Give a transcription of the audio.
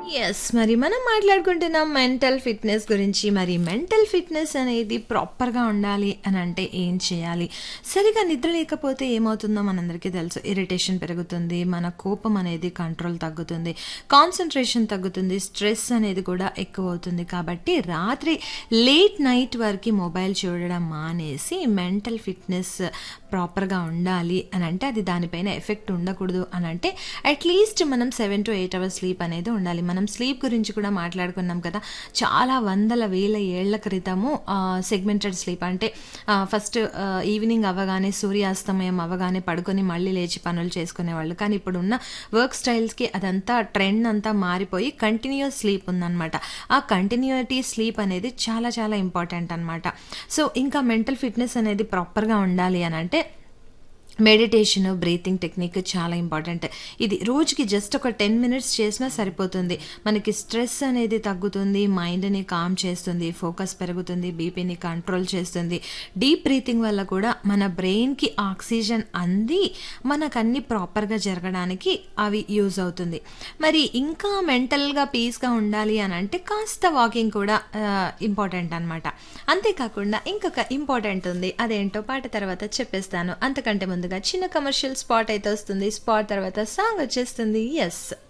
Yes. మరి మనం మాట్లాడుకుంటున్నాం మెంటల్ ఫిట్‌నెస్ గురించి. మరి మెంటల్ ఫిట్‌నెస్ అనేది ప్రాపర్‌గా ఉండాలి అనంటే ఏం చేయాలి? సరిగ్గా నిద్ర లేకపోతే ఏమవుతుందో మనందరికీ తెలుసు. ఇరిటేషన్ పెరుగుతుంది. మన కోపం అనేది కంట్రోల్ తగ్గుతుంది. కాన్సంట్రేషన్ తగ్గుతుంది. స్ట్రెస్ అనేది కూడా ఎక్కువవుతుంది. కాబట్టి రాత్రి లేట్ నైట్ వరకి మొబైల్ చూడడం మానేసి మెంటల్ ఫిట్‌నెస్ ప్రాపర్‌గా ఉండాలి అనంటే అది దానిపైన ఎఫెక్ట్ ఉండకూడదు అనంటే అట్‌లీస్ట్ మనం 7-8 అవర్స్ స్లీప్ అనేది ఉండాలి. మనం స్లీప్ గురించి కూడా మాట్లాడుకున్నాం కదా! చాలా వందల వేల ఏళ్ల క్రితము ఆహ్, సెగ్మెంటెడ్ స్లీప్ అంటే ఆహ్, ఫస్ట్ ఆహ్, ఈవినింగ్ అవ్వగానే సూర్యాస్తమయం అవ్వగానే పడుకొని మళ్ళీ లేచి పనులు చేసుకునేవాళ్ళు. కానీ ఇప్పుడున్న వర్క్ స్టైల్స్‌కి అదంతా ట్రెండ్ అంతా మారిపోయి కంటిన్యూయస్ స్లీప్ ఉందనమాట. ఆ కంటిన్యూటీ స్లీప్ అనేది చాలా చాలా ఇంపార్టెంట్ అనమాట. సో, ఇంకా మెంటల్ ఫిట్‌నెస్ అనేది ప్రాపర్‌గా ఉండాలి అనంటే మెడిటేషన్, బ్రీతింగ్ టెక్నిక్ చాలా ఇంపార్టెంట్. ఇది రోజుకి జస్ట్ ఒక 10 మినిట్స్ చేసినా సరిపోతుంది. మనకి స్ట్రెస్ అనేది తగ్గుతుంది. మైండ్‌ని కామ్ చేస్తుంది. ఫోకస్ పెరుగుతుంది. బీపీని కంట్రోల్ చేస్తుంది. డీప్ బ్రీతింగ్ వల్ల కూడా మన బ్రెయిన్‌కి ఆక్సిజన్ అంది మనకన్నీ ప్రాపర్‌గా జరగడానికి అవి యూజ్ అవుతుంది. మరి ఇంకా మెంటల్‌గా పీస్‌గా ఉండాలి అనంటే కాస్త వాకింగ్ కూడా ఆహ్, ఇంపార్టెంట్ అనమాట. అంతేకాకుండా ఇంకొక ఇంపార్టెంట్ ఉంది. అదేంటో పాట తర్వాత చెప్పేస్తాను. అంతకంటే ముందుగా చిన్న కమర్షియల్ స్పాట్ అయితే వస్తుంది. స్పాట్ తర్వాత సాంగ్ వచ్చేస్తుంది. యెస్.